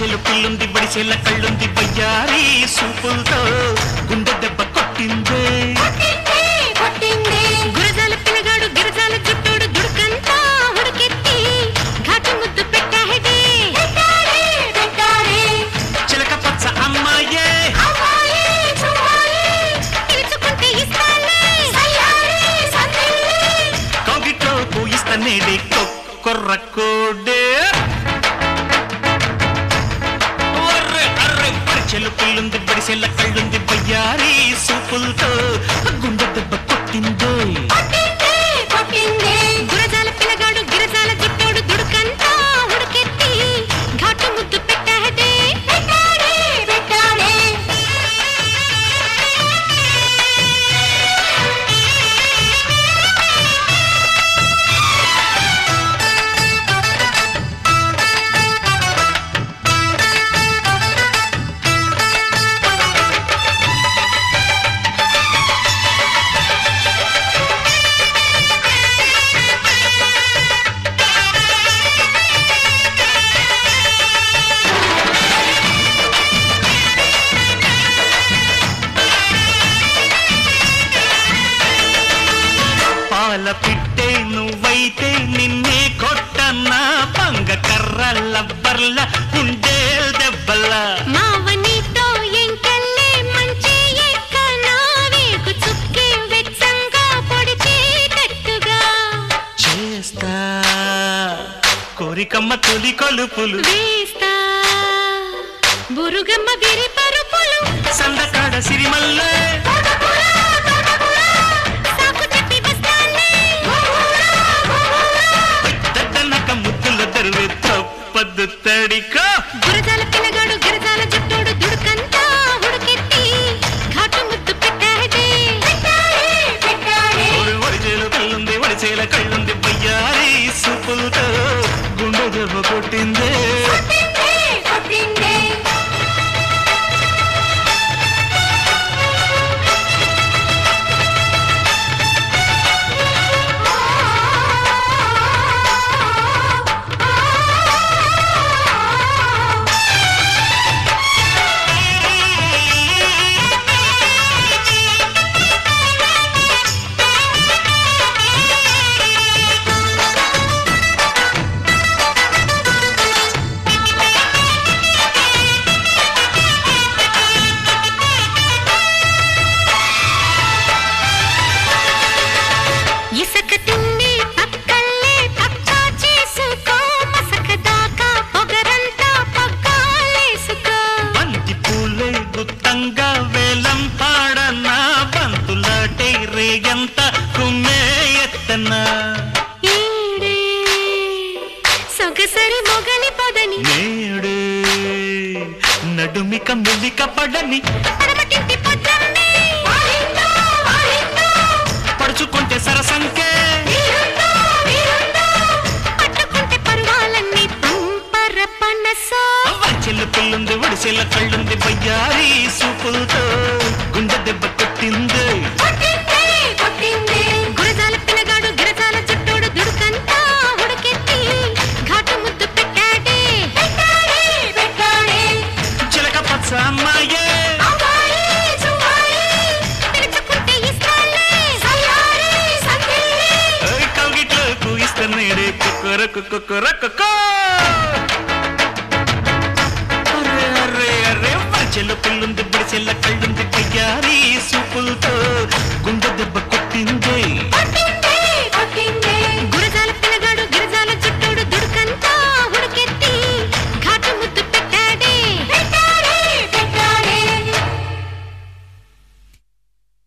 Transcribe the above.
వరిచెలు పిల్లుంది వడిచెల కళ్ళుంది వయ్యారి సూపులతో గుండె దెబ్బ కొట్టిందే గురజాల పిల్లగాడు గిరజాల చుట్టూడు దుడుకంతా ఉడికెత్తి ఘాటు ముద్దు పెట్టాడే చిలక పచ్చ అమ్మాయే పిలుచుకుంటే ఇస్తాలే కౌగిట్లో పూయిస్తనేడే కొర్ర కోడే ఒర్రె అర్రె వరిచెలు పిల్లుంది వడిచెల కళ్ళుంది వయ్యారి సూపులతో గుండె దెబ్బ కొట్టిందే గురజాల పిల్లగాడు గిరజాల చుట్టూడు దుడుకంతా ఉడికెత్తి ఘాటు ముద్దు పెట్టాడే పాల పిట్టే నువ్వైతే నిన్నే కొట్టన్నా పంగ కర్ర లబ్బర్ల ఉండే దెబ్బల మావనితో ఎంకెళ్ళే మంచి ఎక్కనా వేగు చుక్కి వెచ్చంగా పొడిచేటట్టుగా చేస్తా కోరికమ్మ తొలి కొలుపులు వేస్తా బురుగమ్మ విరి పరుపులు సందకాడ సిరిమల్లే సాకు చెప్పి వస్తాలే దద్దనక ముద్దుల దరువే తప్పదు తడికో గురజాల పిల్లగాడు గిరజాల చుట్టూడు దుడుకంతా ఉడికెత్తి ఘాటు ముద్దు పెట్టాడే ఓరి వరిచేలు కళ్ళుంది వడిచేల కళ్ళుంది బయ్యారి సూపులతో గుండె దెబ్బ కొట్టిందే ఇసక తిన్ని పక్కల్లే పక్కా చేసుకో మసక దాకా పొగరంతా పక్కాలేసుకో బంతి పూలే గుత్తంగా వేలం పాడనా బంతులాటే రేగంత కుమ్మే ఎత్తనా ఈడే సొగసరి మొగలి పొదని నేడే నడుమిక మెలిక పడని పడమటింటి పొద్దన్నే పడుచుకుంటే సరసంకే పట్టుకుంటే పరువాలన్నీ పంపర పనసో చెల్లు పిల్లుంది ఒడిసెల కళ్ళుంది బయ్యారి సూపులతో గుండె దెబ్బ కొట్టింది గురజాల పిల్లగాడు గిరజాల చుట్టూడు దుడుకంతా ఉడికెత్తి ఘాటు ముద్దు పెట్టాడే చిలక పచ్చ అమ్మాయే పిలుచుకుంటే ఇస్తాలే ఓయ్ కౌగిట్లో కూయిస్తనేడే కుక్కర కుక్కర కుక్క అరే అరే అరే చెల్లు పిల్లుంది బడిచెల్ల కళ్ళుంది బయ్యారి సూపులతో గుండె దెబ్బ కొట్టింది